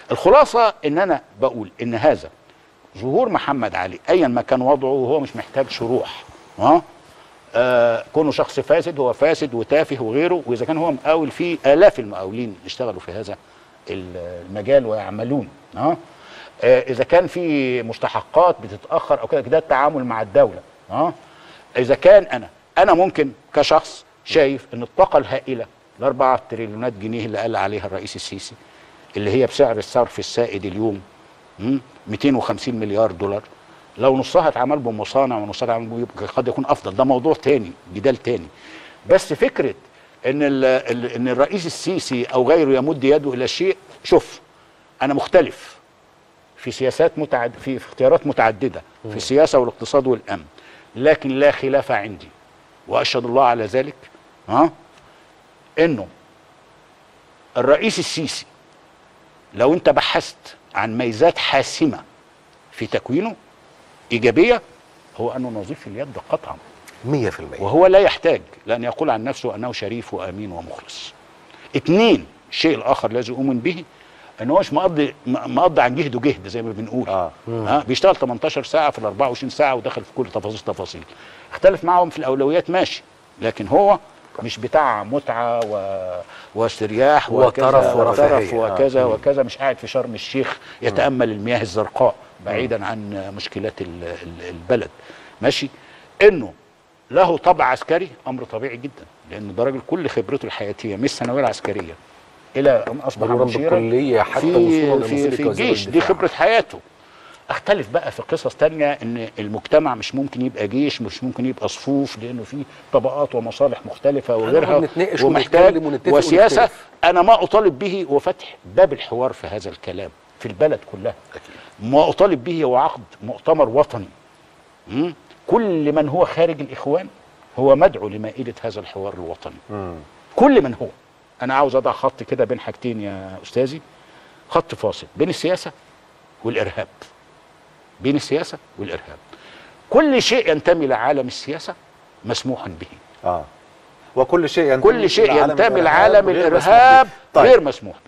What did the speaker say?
الخلاصه ان انا بقول ان هذا ظهور محمد علي ايا ما كان وضعه وهو مش محتاج شروح ها آه كونه شخص فاسد هو فاسد وتافه وغيره واذا كان هو مقاول في الاف المقاولين اشتغلوا في هذا المجال ويعملون ها آه اذا كان في مستحقات بتتاخر او كده ده التعامل مع الدوله ها اذا كان انا انا ممكن كشخص شايف ان الطاقه الهائله الاربعة تريليونات جنيه اللي قال عليها الرئيس السيسي اللي هي بسعر الصرف السائد اليوم مم، 250 مليار دولار لو نصها اتعمل بمصانع ونصها اتعمل بيه قد يكون افضل ده موضوع تاني جدال تاني بس فكره ان ال ال ان الرئيس السيسي او غيره يمد يده الى شيء شوف انا مختلف في سياسات متعد في في اختيارات متعدده في السياسه والاقتصاد والامن لكن لا خلاف عندي واشهد الله على ذلك ها انه الرئيس السيسي لو انت بحثت عن ميزات حاسمه في تكوينه ايجابيه هو انه نظيف اليد قطعا 100% وهو لا يحتاج لان يقول عن نفسه انه شريف وامين ومخلص. اثنين الشيء الاخر الذي اؤمن به ان هو مش مقضي م- مقضي عن جهده جهد زي ما بنقول آه. ها بيشتغل 18 ساعه في ال 24 ساعه ودخل في كل تفاصيل تفاصيل اختلف معهم في الاولويات ماشي لكن هو مش بتاع متعه و... واسترياح وكذا وطرف ورفاهية. وطرف وكذا آه. وكذا مش قاعد في شرم الشيخ يتامل المياه الزرقاء بعيدا عن مشكلات ال- ال- البلد ماشي انه له طبع عسكري امر طبيعي جدا لان ده راجل كل خبرته الحياتيه مش الثانويه العسكريه الى ان اصبح مرورا مشيرا بالكليه حتى في وصولا في, لمنصبك في كوزير الجيش دي الدفاع. خبره حياته اختلف بقى في قصص تانية ان المجتمع مش ممكن يبقى جيش مش ممكن يبقى صفوف لانه في طبقات ومصالح مختلفه وغيرها هنقعد نتناقش ومحتاج ونتكلم ونتفق وسياسه ونختلف. انا ما اطالب به هو فتح باب الحوار في هذا الكلام في البلد كلها أكيد. ما اطالب به هو عقد مؤتمر وطني مم؟ كل من هو خارج الاخوان هو مدعو لمائده هذا الحوار الوطني مم. كل من هو انا عاوز اضع خط كده بين حاجتين يا استاذي خط فاصل بين السياسه والارهاب بين السياسه والارهاب كل شيء ينتمي لعالم السياسه مسموح به اه وكل شيء ينتمي كل شيء إلى عالم ينتمي الإرهاب لعالم غير مسموح الارهاب به. طيب غير مسموح